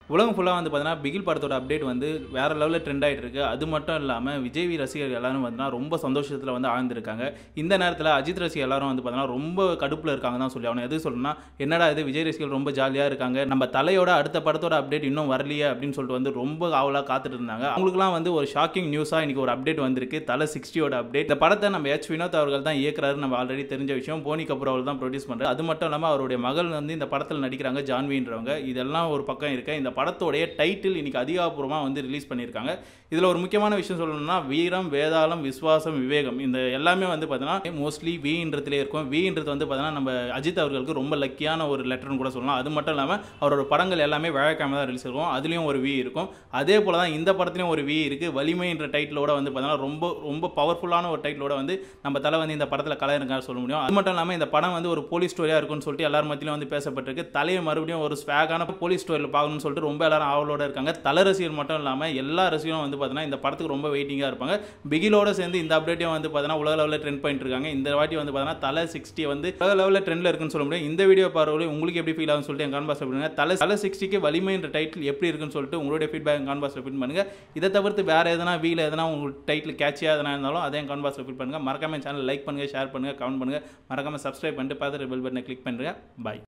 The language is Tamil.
உலகம் ஃபுல்லாக வந்து பார்த்தீங்கன்னா பிகில் படத்தோட அப்டேட் வந்து வேற லெவலில் ட்ரெண்ட் ஆகிட்டு இருக்கு அது மட்டும் இல்லாமல் விஜய் வி ரசிகர்கள் எல்லாரும் வந்து ரொம்ப சந்தோஷத்தில் வந்து ஆழ்ந்திருக்காங்க இந்த நேரத்தில் அஜித் ரசிகர் எல்லாரும் வந்து பார்த்தீங்கன்னா ரொம்ப கடுப்பில் இருக்காங்க தான் சொல்லி அவனை எது சொல்லணும்னா என்னடா இது விஜய் ரசிகர்கள் ரொம்ப ஜாலியாக இருக்காங்க நம்ம தலையோட அடுத்த படத்தோட அப்டேட் இன்னும் வரலையே அப்படின்னு சொல்லிட்டு வந்து ரொம்ப ஆவலாக காத்துட்டு இருந்தாங்க அவங்களுக்குலாம் வந்து ஒரு ஷாக்கிங் நியூஸாக இன்னைக்கு ஒரு அப்டேட் வந்திருக்கு தலை சிக்ஸ்டியோட அப்டேட் இந்த படத்தை நம்ம எச் வினோத் அவர்கள் தான் இயக்குறாரு நம்ம ஆல்ரெடி தெரிஞ்ச விஷயம் போனி கபூர் அவர்கள் தான் ப்ரொடியூஸ் பண்ணுறாரு அது மட்டும் இல்லாமல் அவருடைய மகள் வந்து இந்த படத்தில் நடிக்கிறாங்க ஜான்வின்றவங்க இதெல்லாம் ஒரு பக்கம் இருக்க இந்த படத்தோடைய டைட்டில் இன்னைக்கு அதிகாரப்பூர்வமாக வந்து ரிலீஸ் பண்ணியிருக்காங்க இதில் ஒரு முக்கியமான விஷயம் சொல்லணும்னா வீரம் வேதாளம் விஸ்வாசம் விவேகம் இந்த எல்லாமே வந்து பார்த்தீங்கன்னா மோஸ்ட்லி வீன்றதுலேயே இருக்கும் வீன்றது வந்து பார்த்தீங்கன்னா நம்ம அஜித் அவர்களுக்கு ரொம்ப லக்கியான ஒரு லெட்டர்னு கூட சொல்லலாம் அது மட்டும் இல்லாமல் அவரோட படங்கள் எல்லாமே விழாக்காம தான் ரிலீஸ் இருக்கும் அதுலேயும் ஒரு வி இருக்கும் அதே போல் தான் இந்த படத்துலையும் ஒரு வி இருக்குது வலிமைன்ற டைட்டிலோட வந்து பார்த்தீங்கன்னா ரொம்ப ரொம்ப பவர்ஃபுல்லான ஒரு டைட்டிலோட வந்து நம்ம தலை வந்து இந்த படத்தில் கலையிருக்காரு சொல்ல முடியும் அது மட்டும் இல்லாமல் இந்த படம் வந்து ஒரு போலீஸ் ஸ்டோரியாக இருக்கும்னு சொல்லிட்டு எல்லாரும் மத்தியிலும் வந்து பேசப்பட்டிருக்கு தலையை மறுபடியும் ஒரு ஸ்வேகான போலீஸ் ஸ்டோரியில் பார்க்கணும்னு சொல்லிட்டு ரொம்ப எல்லாரும் ஆவலோட இருக்காங்க தலை ரசிகர் மட்டும் இல்லாமல் எல்லா ரசிகரும் வந்து பார்த்தீங்கன்னா இந்த படத்துக்கு ரொம்ப வெயிட்டிங்காக இருப்பாங்க பிகிலோட சேர்ந்து இந்த அப்டேட்டையும் வந்து பார்த்தீங்கன்னா உலக லெவலில் ட்ரெண்ட் பண்ணிட்டு இருக்காங்க இந்த வாட்டி வந்து பார்த்தீங்கன்னா தலை சிக்ஸ்டி வந்து உலக லெவலில் ட்ரெண்டில் இருக்குன்னு சொல்ல முடியும் இந்த வீடியோ பார்வையில் உங்களுக்கு எப்படி ஃபீல் ஆகும்னு சொல்லிட்டு என் கான்பாஸ் பண்ணுங்க தலை தலை சிக்ஸ்டிக்கு வலிமைன்ற டைட்டில் எப்படி இருக்குன்னு சொல்லிட்டு உங்களுடைய ஃபீட்பேக் கான்பாஸ் ரிப்பீட் பண்ணுங்க இதை தவிர்த்து வேற எதனா வீல எதனா உங்களுக்கு டைட்டில் கேட்சியாக எதனா இருந்தாலும் அதையும் கான்பாஸ் ரிப்பீட் பண்ணுங்க மறக்காம சேனல் லைக் பண்ணுங்க ஷேர் பண்ணுங்க கமெண்ட் பண்ணுங்க மறக்காம சப்ஸ்கிரைப் பண்ணிட்டு பார்த்துட்டு பெல் பட்டனை கிளிக் பண்ணுங்க பாய்